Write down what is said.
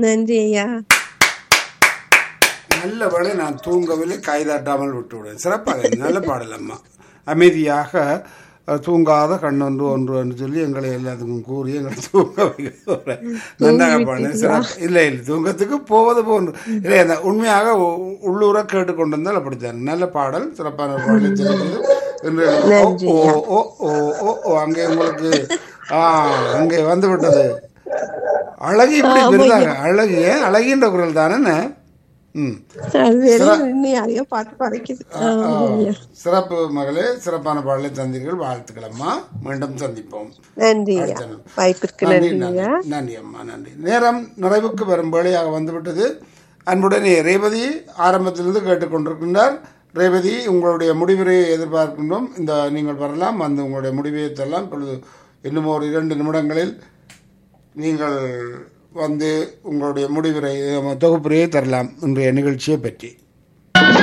நன்றி ஐயா நல்ல வேளை நான் தூங்கவில்லை கைதாட்டாமல் விட்டு விடுவேன் சிறப்பாக இருந்தது. நல்ல பாடல் அம்மா அமைதியாக அஹ், தூங்காத கண்ணொன்று ஒன்று என்று சொல்லி எங்களை எல்லாத்துக்கும் கூறி எங்களை தூங்க வைக்க நன்றாக பாடினேன் சிறப்பு இல்லை இல்லை தூங்கத்துக்கு போவது போன்று இல்லை அந்த உண்மையாக உ- உள்ளூர கேட்டுக்கொண்டிருந்தால் அப்படித்தான் நல்ல பாடல் சிறப்பான பாடலை தெரிவித்தது இன்று ஓ ஓ ஓ ஓ ஓ ஓ அங்கே உங்களுக்கு ஆ அங்கே வந்து விட்டது அழகு இப்படி விருதாக அழகு ஏன் அழகின்ற குரல் தானே ம் அது வெளியில நின்னு யாரையோ பாட்டு பறைக்குது ஆமா ஐயா. சிறப்பு மகளே சிறப்பான பாடலை தந்தீர்கள் வாழ்த்துக்கள் அம்மா மீண்டும் சந்திப்போம் நன்றி ஐயா அடுத்த நாள். வாய்ப்பிற்கு நன்றி நன்றி நன்றி ஐயா நன்றி அம்மா நன்றி நேரம் நிறைவுக்கு வரும் வேளையாக வந்துவிட்டது அன்புடனே ரேவதி ஆரம்பத்திலிருந்து கேட்டுக்கொண்டிருக்கின்றார் ரேவதி உங்களுடைய முடிவுரையை எதிர்பார்க்கின்றோம் இந்த நீங்கள் வரலாம் வந்து உங்களுடைய முடிவை தரலாம் இப்பொழுது இன்னும் ஒரு இரண்டு நிமிடங்களில் நீங்கள் வந்து உங்களுடைய முடிவுரை தொகுப்புரையை தரலாம் இன்றைய நிகழ்ச்சியை பற்றி